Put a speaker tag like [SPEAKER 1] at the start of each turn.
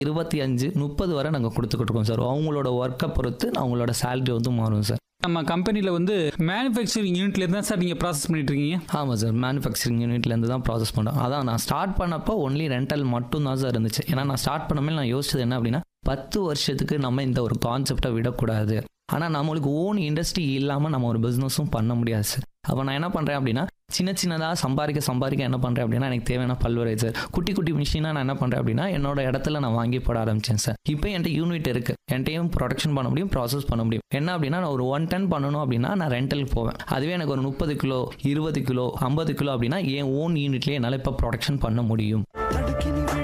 [SPEAKER 1] இருபத்தி அஞ்சு முப்பது வரை நாங்கள் கொடுத்துக்கிட்டு இருக்கோம் சார் அவங்களோட ஒர்க்கை பொறுத்து அவங்களோட சேலரி வந்து மாறும் சார்
[SPEAKER 2] நம்ம கம்பெனியில் வந்து மேனுஃபேக்சரிங் யூனிட்ல தான் சார் நீங்கள் ப்ராசஸ் பண்ணிட்டு இருக்கீங்க
[SPEAKER 1] ஆமாம் சார் மேனுஃபேக்சரிங் யூனிட்லேருந்து தான் ப்ராசஸ் பண்ணோம் அதான் நான் ஸ்டார்ட் பண்ணப்போ ஒன்லி ரெண்டல் மட்டும் தான் சார் இருந்துச்சு ஏன்னா நான் ஸ்டார்ட் பண்ணமே நான் யோசிச்சது என்ன அப்படின்னா பத்து வருஷத்துக்கு நம்ம இந்த ஒரு கான்செப்டை விடக்கூடாது ஆனால் நம்மளுக்கு ஓன் இண்டஸ்ட்ரி இல்லாமல் நம்ம ஒரு பிஸ்னஸும் பண்ண முடியாது சார் அப்போ நான் என்ன பண்ணுறேன் அப்படின்னா சின்ன சின்னதாக சம்பாதிக்க சம்பாதிக்க என்ன பண்ணுறேன் அப்படின்னா எனக்கு தேவையான பல்வரைசர் குட்டி குட்டி மிஷினாக நான் என்ன பண்ணுறேன் அப்படின்னா என்னோட இடத்துல நான் வாங்கி போட ஆரம்பிச்சேன் சார் இப்போ என்கிட்ட யூனிட் இருக்குது என்கிட்டயும் ப்ரொடக்ஷன் பண்ண முடியும் ப்ராசஸ் பண்ண முடியும் என்ன அப்படின்னா நான் ஒரு ஒன் டன் பண்ணணும் அப்படின்னா நான் ரெண்டலுக்கு போவேன் அதுவே எனக்கு ஒரு முப்பது கிலோ இருபது கிலோ ஐம்பது கிலோ அப்படின்னா என் ஓன் யூனிட்லேயே என்னால் இப்போ ப்ரொடக்ஷன் பண்ண முடியும்